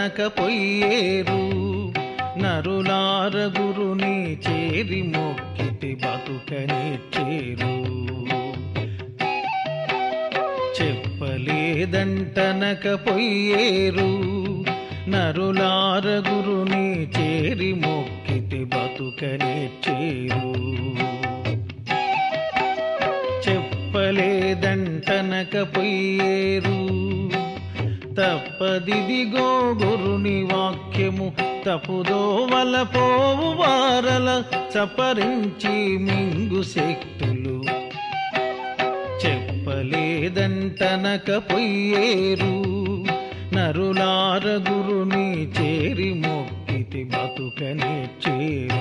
దంటనక పొయ్యేరు నరులార గురుని చేరి మొక్కితి బతుకని చేరు చెప్పలేదంటనక పొయ్యేరు నరులార గురుని చేరి మొక్కితి బతుకని చేరు చెప్పలేదంటనక పొయ్యేరు తప్పదిదిగో గురుని వాక్యము తపుదోవల పోవు వారల చపరించి మింగు శక్తులు చెప్పలేదంటనక పొయ్యేరు నరులార గురుని చేరి మొక్కితి బతుకనే చేరు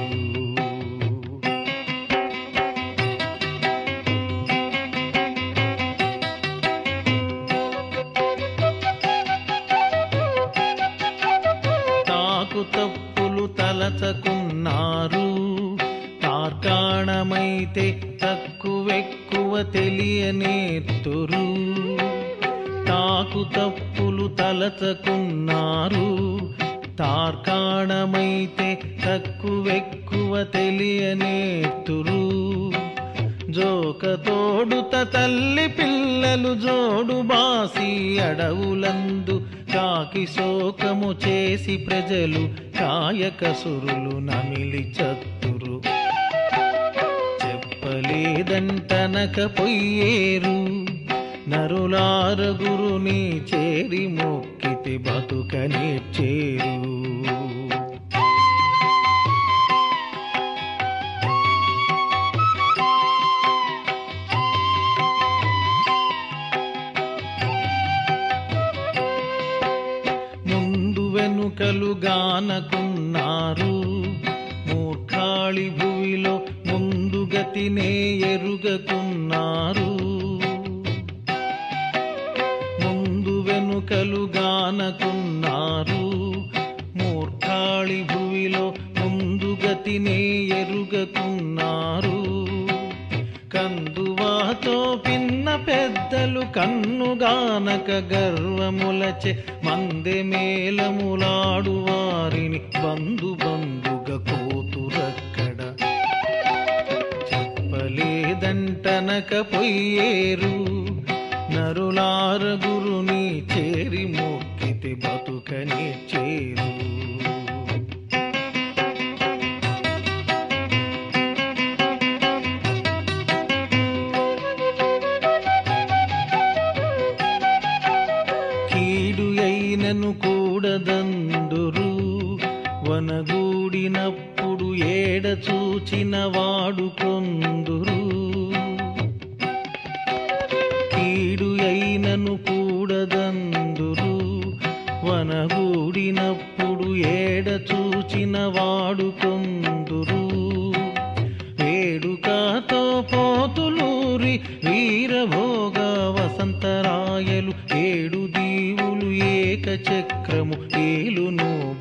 తాకు తప్పులు తలచకున్నారు తార్కాణమైతే తక్కువెక్కువ తెలియనేత్తురు తాకు తప్పులు తలచకున్నారు తార్కాణమైతే తక్కువెక్కువ తెలియనేత్తురు జోక తోడుత తల్లి పిల్లలు జోడు బాసి అడవులందు కాకి శోకము చేసి ప్రజలు కాయకసురులు నమిలి చత్తురు చెప్పలేదంటనక పొయ్యేరు నరులార గురుని చేరి మొక్కితి బతుకనే చేరు ముందు వెనుకలు గానకున్నారు మూర్ఖాళి భువిలో ముందు గతినే ఎరుగకున్నారు ముందు వెనుకలు గానకున్నారు మూర్ఖాళి భువిలో ముందు గతినే ఎరుగకున్నారు కందువాతో పిన్న పెద్దలు కన్నుగానక గర్వములచే మందె మేలములాడు వారిని బంధు బంధుగా కోతురక్కడ చెప్పలేదంటనక పొయ్యేరు నరులార గురుని చేరి మొక్కితి బతుకని చేరు కీడు అయినను కూడదందురు వనగూడినప్పుడు ఏడ చూచిన వాడు కొందురు కీడు అయినను కూడదందురు వనగూడినప్పుడు ఏడ చూచిన వాడు కొందురు వేడుకతో పోతులూరి వీరభోగ వసంతరాయలు ఏడు దీవులు ఏక చక్రము ఏలును